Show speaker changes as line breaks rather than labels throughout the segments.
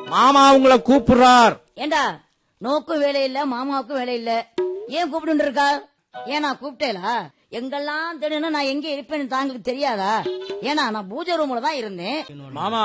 மாமா உங்களை கூப்பிடுறார்
ஏண்டா நோக்கும் வேலை இல்ல மாமாவுக்கும் வேலை இல்ல ஏன் கூப்பிட்டு இருக்கா ஏன் நான் கூப்பிட்டேலா எங்கெல்லாம் தேடுனா நான் எங்க இருப்பேன்னு தாங்களுக்கு தெரியாதா ஏன்னா நான் பூஜை ரூம்ல தான் இருந்தேன்
மாமா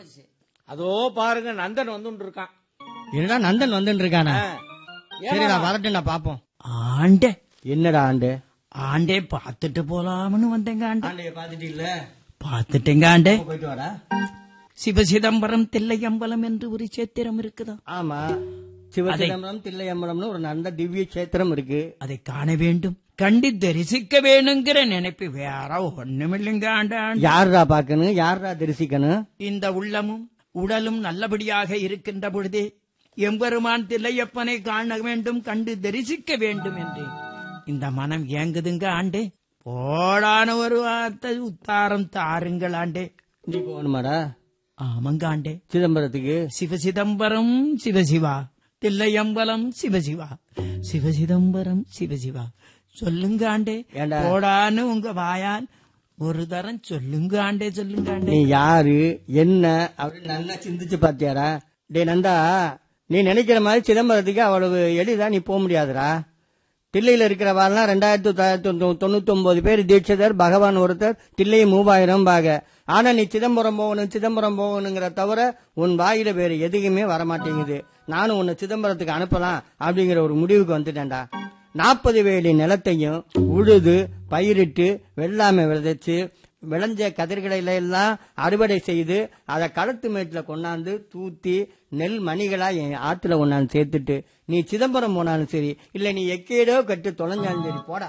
அதோ பாருங்க நந்தன் வந்து இருக்கான்
என்னடா நந்தன் வந்துட்டு இருக்கானே
ஆ.
சரிடா வரட்டும்டா பாப்போம்
ஆண்டே
என்னடா ஆண்டு
ஆண்டே பார்த்துட்டு போலாம்னு வந்தேங்க ஆண்டே
ஆண்டைய பாத்துட்டு இல்ல
பார்த்துட்டேங்க ஆண்டே
போயிட்டு வாடா
சிவசிதம்பரம் தில்லையம்பலம் என்று ஒரு சேத்திரம் இருக்குதா
ஆமா சிவசிதம்பரம் தில்லையம்பலம்னு ஒரு நல்ல திவ்ய கஷேத்திரம் இருக்கு
அதை காண வேண்டும் கண்டு தரிசிக்க வேணுங்கிற நினைப்பு வேற ஒண்ணுமில்லைங்க ஆண்டே ஆண்டே.
யாரா பாக்கணும் யாரா தரிசிக்கணும்
இந்த உள்ளமும் உடலும் நல்லபடியாக இருக்கின்ற பொழுதே எம்பெருமான் தில்லையப்பனை காண வேண்டும் கண்டு தரிசிக்க வேண்டும் என்று இந்த மனம் ஏங்குதுங்க ஆண்டே போடான ஒரு வார்த்தை உத்தாரம் தாருங்கள் ஆண்டே
நீ போகணுமாடா
ஆமாங்க ஆண்டே
சிதம்பரத்துக்கு
சிவசிதம்பரம் சிவசிவா தில்லையம்பலம் சிவசிவா சிவசிதம்பரம் சிவசிவா சொல்லுங்க ஆண்டே
ஏண்டா?
போடான்னு உங்க வாயால் ஒரு தரம் சொல்லுங்க ஆண்டே சொல்லுங்க ஆண்டே
நீ யாரு என்ன அப்படின்னு நல்லா சிந்திச்சு பாத்தியாடா டேய் நந்தா நீ நினைக்கிற மாதிரி சிதம்பரத்துக்கு அவ்வளவு எளிதா நீ போக முடியாதுடா தில்லையில இருக்கிறவாள்லாம் ரெண்டாயிரத்தி தொள்ளாயிரத்தி தொண்ணூத்தி ஒன்பது பேர் தீட்சிதர் பகவான் ஒருத்தர் தில்லை மூவாயிரம் பாக ஆனா நீ சிதம்பரம் போகணும் சிதம்பரம் போகணுங்கிற தவிர உன் வாயில வேற எதுக்குமே வரமாட்டேங்குது நானும் உன்னை சிதம்பரத்துக்கு அனுப்பலாம் அப்படிங்கிற ஒரு முடிவுக்கு வந்துட்டேன்டா நாற்பது வேலி நிலத்தையும் உழுது பயிரிட்டு வெள்ளாமை விதைச்சு விளைஞ்ச கதிர்களை எல்லாம் அறுவடை செய்து அதை களத்து மேட்டுல கொண்டாந்து தூத்தி நெல் மணிகளா என் ஆத்துல கொண்டாந்து சேர்த்துட்டு நீ சிதம்பரம் போனாலும் சரி இல்ல நீ எக்கேடோ கட்டு தொலைஞ்சாலும் சரி போடா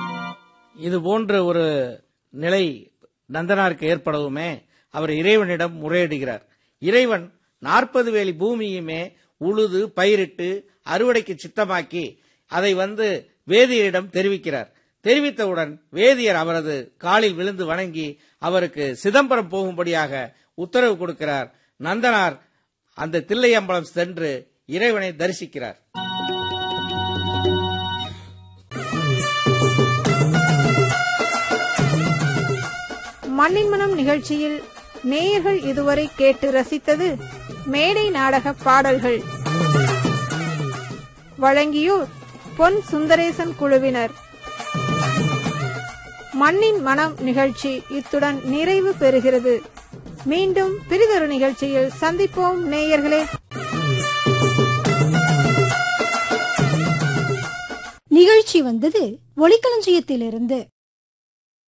இது போன்ற ஒரு நிலை நந்தனாருக்கு ஏற்படவுமே அவர் இறைவனிடம் முறையிடுகிறார் இறைவன் நாற்பது வேலி பூமியுமே உழுது பயிரிட்டு அறுவடைக்கு சித்தமாக்கி அதை வந்து வேதியரிடம் தெரிவிக்கிறார் தெரிவித்தவுடன் வேதியர் அவரது காலில் விழுந்து வணங்கி அவருக்கு சிதம்பரம் போகும்படியாக உத்தரவு கொடுக்கிறார் நந்தனார் அந்த தில்லையம்பலம் சென்று இறைவனை தரிசிக்கிறார்
மண்ணின் மனம் நிகழ்ச்சியில் நேயர்கள் இதுவரை கேட்டு ரசித்தது மேடை நாடக பாடல்கள் வழங்கியோர் பொன் சுந்தரேசன் குழுவினர் மண்ணின் மனம் நிகழ்ச்சி இத்துடன் நிறைவு பெறுகிறது மீண்டும் பிரிதொரு நிகழ்ச்சியில் சந்திப்போம் நேயர்களே
நிகழ்ச்சி வந்தது ஒளிக்களஞ்சியத்திலிருந்து